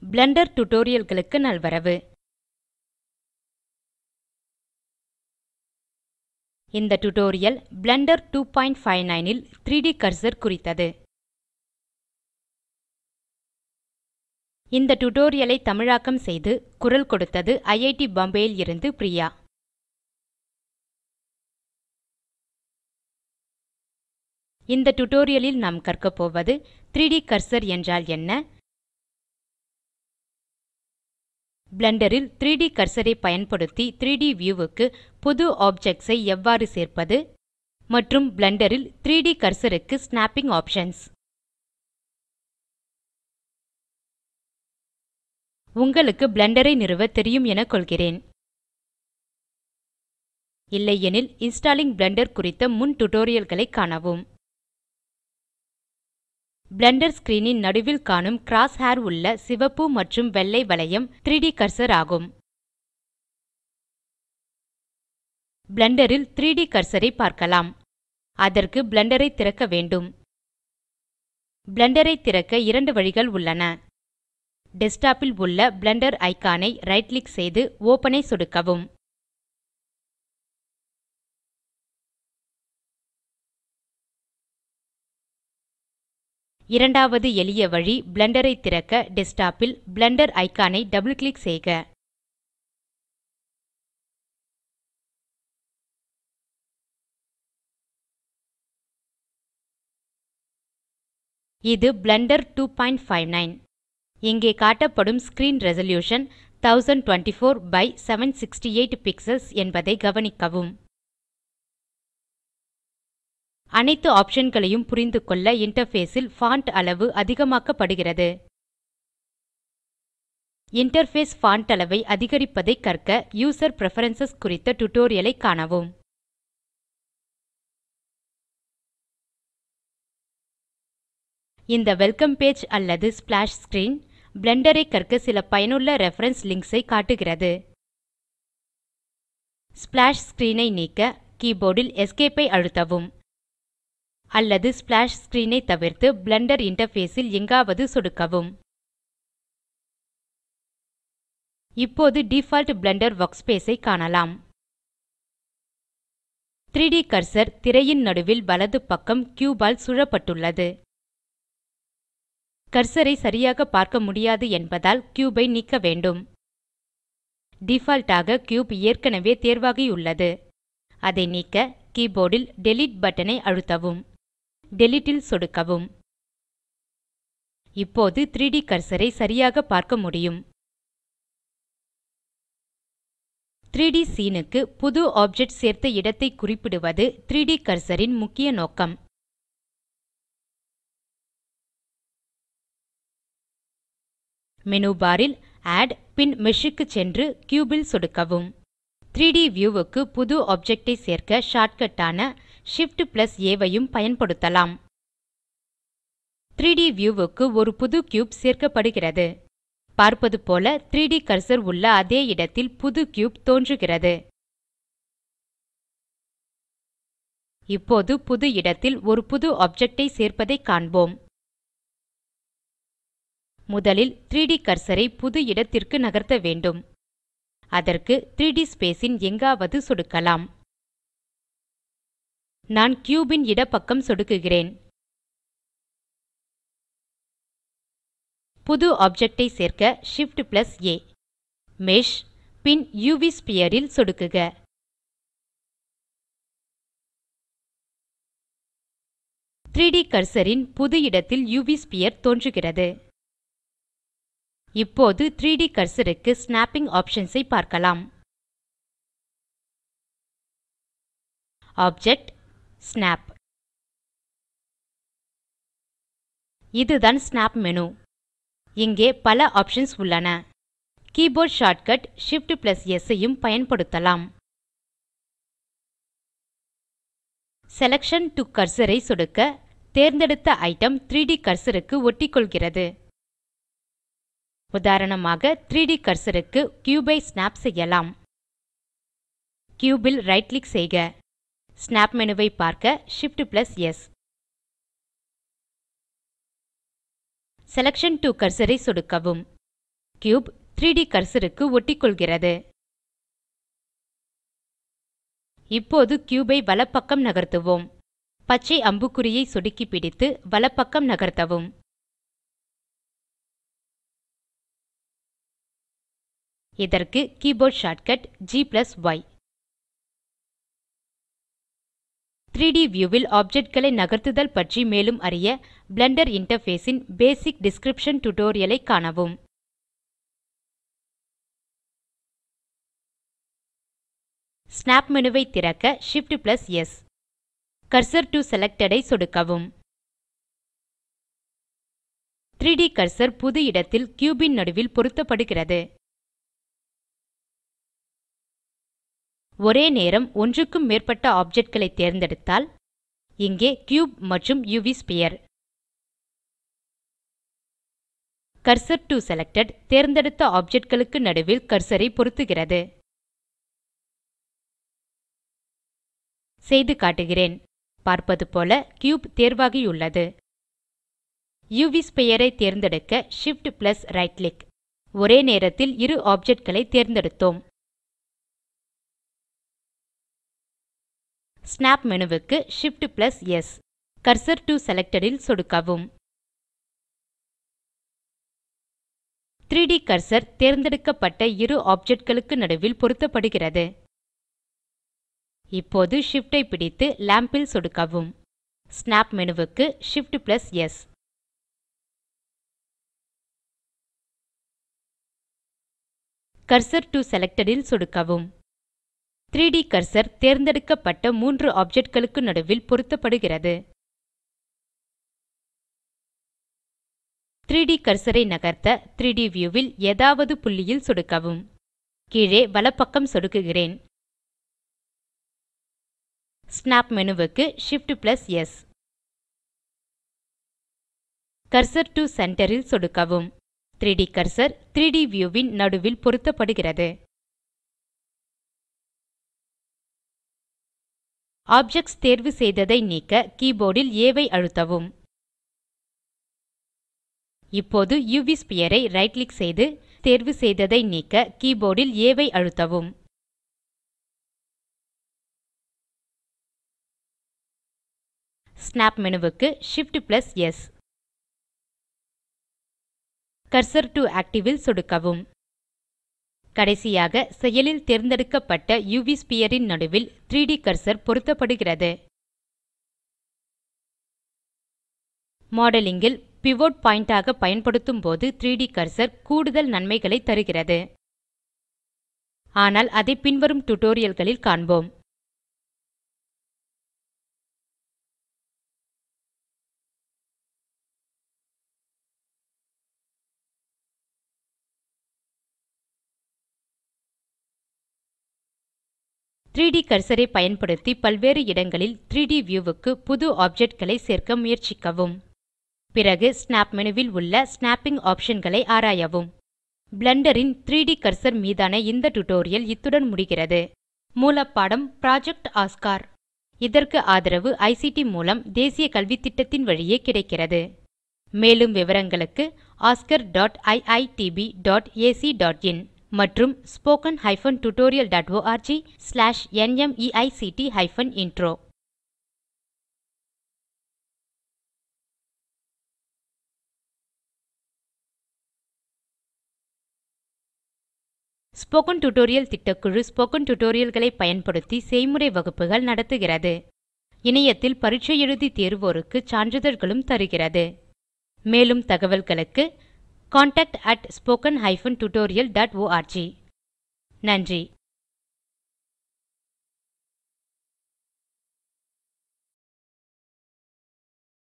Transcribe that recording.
Blender tutorialகளுக்கு நல்வரவு இந்த tutorial Blender 259 இல் 3ட் கர்சர் குறித்தது இந்த டியூட்டோரியல் ஐ தமிழாக்கம் செய்து குரல் கொடுத்தது ஐஐடி பாம்பேவில் இருந்து பிரியா இந்த டியூட்டோரியல் லில் நாம் கற்கப் போவது 3ட் கர்சர் என்றால் என்ன பிளெண்டர் ல் 3ட் கர்சர் ஐ பயன்படுத்தி 3ட் வியூ க்கு புது ஆப்ஜெக்ட்ஸ் ஐ எவ்வாறு சேர்ப்பது மற்றும் பிளெண்டர் ல் 3ட் கர்சர் க்கு ஸ்நேப்பிங் ஆப்ஷன்ஸ் உங்களுக்கு பிளெண்டர் ஐ நிறுவ தெரியும் என கொள்கிறேன் இல்லையெனில் இன்ஸ்டாலிங் பிளெண்டர் குறித்த முன் tutorialகளை காணவும் பிளெண்டர் ஸ்க்ரீன் ன் நடுவில் காணும் க்ராஸ் ஹேர் உள்ள சிவப்பு மற்றும் வெள்ளை வளையம் 3ட் கர்சர் ஆகும் பிளெண்டர் ல் 3ட் கர்சர் ஐ பார்க்கலாம் அதற்கு பிளெண்டர் ஐ திறக்க வேண்டும் பிளெண்டர் ஐ திறக்க இரண்டு வழிகள் உள்ளன டெஸ்க்டாப் ல் உள்ள பிளெண்டர் இக்கான் ஐ ரைட் கிளிக் செய்து ஒப்பன் ஐ சொடுக்கவும் இரண்டாவது எளிய வழி பிளெண்டர் ஐ திறக்க டெஸ்க்டாப் ல் பிளெண்டர் இக்கான் ஐ டபிள் கிளிக் செய்க இது பிளெண்டர் 259 இங்கே காட்டப்படும் ஸ்க்ரீன் ரெசல்யூஷன் 1024 பை 768 பிக்ஸல்ஸ் என்பதை கவனிக்கவும் அனைத்து ஆப்ஷன்களையும் புரிந்துகொள்ள இன்டர்ஃபேஸ் ல் பான்ட் அளவு அதிகமாக்கப்படுகிறது இன்டர்ஃபேஸ் பான்ட் அளவை அதிகரிப்பதை கற்க யூசர் பிரெஃபரன்ஸ் குறித்த டியூட்டோரியல் ஐ காணவும் இந்த வெல்கம் பேஜ் அல்லது ஸ்ப்ளாஷ் ஸ்க்ரீன் பிளெண்டர் ஐ கற்க சில பயனுள்ள ரெஃபரன்ஸ் லிங்க்ஸ் ஐ காட்டுகிறது ஸ்ப்ளாஷ் ஸ்க்ரீன் ஐ நீக்க கீபோர்ட் ல் Esc ஐ அழுத்தவும் அல்லது ஸ்ப்ளாஷ் ஸ்க்ரீன் ஐ தவிர்த்து பிளெண்டர் இன்டர்ஃபேஸ் ல் எங்காவது சொடுக்கவும் இப்போது டிஃபால்ட் பிளெண்டர் வர்க்ஸ்பேஸ் ஐ காணலாம் 3ட் கர்சர் திரையின் நடுவில் வலது பக்கம் கியூப் ஆல் சூழப்பட்டுள்ளது கர்சர் ஐ சரியாக பார்க்க முடியாது என்பதால் கியூப் ஐ நீக்க வேண்டும் டிஃபால்ட் ஆக கியூப் ஏற்கனவே தேர்வாகியுள்ளது அதை நீக்க கீபோர்ட் ல் டிலீட் பட்டன் ஐ அழுத்தவும் டிலீட் ல் சொடுக்கவும் இப்போது 3ட் கர்சர் ஐ சரியாக பார்க்க முடியும் 3ட் சீன் க்கு புது ஆப்ஜெக்ட் சேர்த்த இடத்தை குறிப்பிடுவது 3ட் கர்சர் ன் முக்கிய நோக்கம் மேனு பார் ல் ஆட் பின் மேஷ் க்கு சென்று கியூப் ல் சொடுக்கவும் 3ட் வியூ க்கு புது ஆப்ஜெக்ட் ஐ சேர்க்க ஷார்ட்கட் ஆன Shift ஆ ஐயும் பயன்படுத்தலாம் 3ட் வியூ க்கு ஒரு புது கியூப் சேர்க்கப்படுகிறது பார்ப்பது போல 3ட் கர்சர் உள்ள அதே இடத்தில் புது கியூப் தோன்றுகிறது இப்போது புது இடத்தில் ஒரு புது ஆப்ஜெக்ட் ஐ சேர்ப்பதை காண்போம் முதலில் 3ட் கர்சர் ஐ புது இடத்திற்கு நகர்த்த வேண்டும் அதற்கு 3ட் ஸ்பேஸ் ன் எங்காவது சொடுக்கலாம் நான் கியூப் ன் இடப்பக்கம் சொடுக்குகிறேன் புது ஆப்ஜெக்ட் ஐ சேர்க்க Shift ஆ மேஷ் பின் உவ் ஸ்பீர் ல் சொடுக்குக - 3ட் கர்சர் ன் புது இடத்தில் உவ் ஸ்பீர் தோன்றுகிறது இப்போது 3ட் கர்சர் க்கு ஸ்நேப்பிங் ஆப்ஷன்ஸ் ஐ பார்க்கலாம் ஆப்ஜெக்ட் ஸ்னாப் இதுதான் ஸ்னாப் மேனு இங்கே பல ஆப்ஷன்ஸ் உள்ளன கீபோர்ட் ஷார்ட்கட் Shift ஆம்ப் ஸ் ஐயும் பயன்படுத்தலாம் செலக்ஷன் டோ கர்சர் ஐ சொடுக்க தேர்ந்தெடுத்த ஐட்டம் 3ட் கர்சர் க்கு ஒட்டிக்கொள்கிறது உதாரணமாக 3ட் கர்சர் க்கு கியூப் ஐ ஸ்னாப் செய்யலாம் கியூப் ல் ரைட் கிளிக் செய்க ஸ்னாப் மேனு ஐ பார்க்க Shift amp S selection to cursor ஐ சொடுக்கவும் கியூப் 3ட் கர்சருக்கு ஒட்டிக்கொள்கிறது இப்போது கியூப் ஐ வலப்பக்கம் நகர்த்துவோம் பச்சை அம்புக்குறியை சொடுக்கி பிடித்து வலப்பக்கம் நகர்த்தவும் இதற்கு கீபோர்ட் ஷார்ட்கட் G+Y 3ட் வியூ ல் Objectகளை நகர்த்துதல் பற்றி மேலும் அறிய பிளெண்டர் இன்டர்ஃபேஸ் ன் பேசிக் டிஸ்கிரிப்ஷன் டியூட்டோரியல் ஐ காணவும் ஸ்னாப் மேனு ஐ திறக்க Shift+S கர்சர் டோ செலக்டட் ஐ சொடுக்கவும் 3ட் கர்சர் புது இடத்தில் கியூப் ன் நடுவில் பொருத்தப்படுகிறது ஒரே நேரம் ஒன்றுக்கும் மேற்பட்ட Objectகளை தேர்ந்தெடுத்தால் இங்கே கியூப் மற்றும் UV sphere cursor to selected தேர்ந்தெடுத்த Objectகளுக்கு நடுவில் கர்சர் ஐ பொருத்துகிறது செய்து காட்டுகிறேன் பார்ப்பது போல கியூப் தேர்வாகியுள்ளது உவ் ஸ்பீர் ஐ தேர்ந்தெடுக்க Shift ரைட் கிளிக் ஒரே நேரத்தில் இரு Objectகளை தேர்ந்தெடுத்தோம் ஸ்னாப் மேனு க்கு Shift+S கர்சர் டோ செலக்டட் ல் சொடுக்கவும் 3ட் கர்சர் தேர்ந்தெடுக்கப்பட்ட இரு Objectகளுக்கு நடுவில் பொருத்தப்படுகிறது இப்போது Shift ஐ பிடித்து லாம்ப் ல் சொடுக்கவும் ஸ்னாப் மேனு க்கு Shift+S கர்சர் டோ செலக்டட் ல் சொடுக்கவும் 3ட் கர்சர் தேர்ந்தெடுக்கப்பட்ட மூன்று Objectகளுக்கு நடுவில் பொருத்தப்படுகிறது 3ட் கர்சர் ஐ நகர்த்த 3ட் வியூ ல் ஏதாவது புள்ளியில் சொடுக்கவும் கீழே வலப்பக்கம் சொடுக்குகிறேன் ஸ்னாப் மேனு க்கு Shift+S கர்சர் டோ சென்டர் ல் சொடுக்கவும் 3ட் கர்சர் 3ட் வியூ ன் நடுவில் பொருத்தப்படுகிறது ஆப்ஜெக்ட்ஸ் தேர்வு செய்ததை நீக்க கீபோர்ட் ல் ஆ ஐ அழுத்தவும் இப்போது உவ் ஸ்பீர் ஐ ரைட் கிளிக் செய்து தேர்வு செய்ததை நீக்க கீபோர்ட் ல் ஆ ஐ அழுத்தவும் ஸ்னாப் மேனு க்கு Shift+S கர்சர் டோ ஆக்டிவ் ல் சொடுக்கவும் கடைசியாக செயலில் தேர்ந்தெடுக்கப்பட்ட உவ் ஸ்பீர் ன் நடுவில் 3ட் கர்சர் பொருத்தப்படுகிறது மாடலிங் ல் பிவோட் பாயிண்ட் ஆக பயன்படுத்தும் போது 3ட் கர்சர் கூடுதல் நன்மைகளை தருகிறது ஆனால் அதை பின்வரும் tutorialகளில் காண்போம் த்ரீ கர்சர் ஐ பயன்படுத்தி பல்வேறு இடங்களில் 3ட் வியூ க்கு புது Objectகளை சேர்க்க முயற்சிக்கவும் பிறகு ஸ்னாப் மேனு ல் உள்ள ஸ்நேப்பிங் ஆப்ஷன்களை ஆராயவும் பிளெண்டர் ன் 3ட் கர்சர் மீதான இந்த டியூட்டோரியல் இத்துடன் முடிகிறது மூலப்பாடம் புரொஜெக்ட் ஒஸ்கார் இதற்கு ஆதரவு ஐசிடி மூலம் தேசிய கல்வித்திட்டத்தின் வழியே கிடைக்கிறது மேலும் விவரங்களுக்கு oscariitbacஇன் மற்றும் spoken tutorialorg nmeict intro spoken tutorial திட்டக்குழு ஸ்போக்கன் tutorialகளை பயன்படுத்தி செய்முறை வகுப்புகள் நடத்துகிறது இணையத்தில் பரீட்சை எழுதி தேர்வோருக்கு சான்றிதழ்களும் தருகிறது மேலும் தகவல்களுக்கு contactspoken tutorialorg நன்றி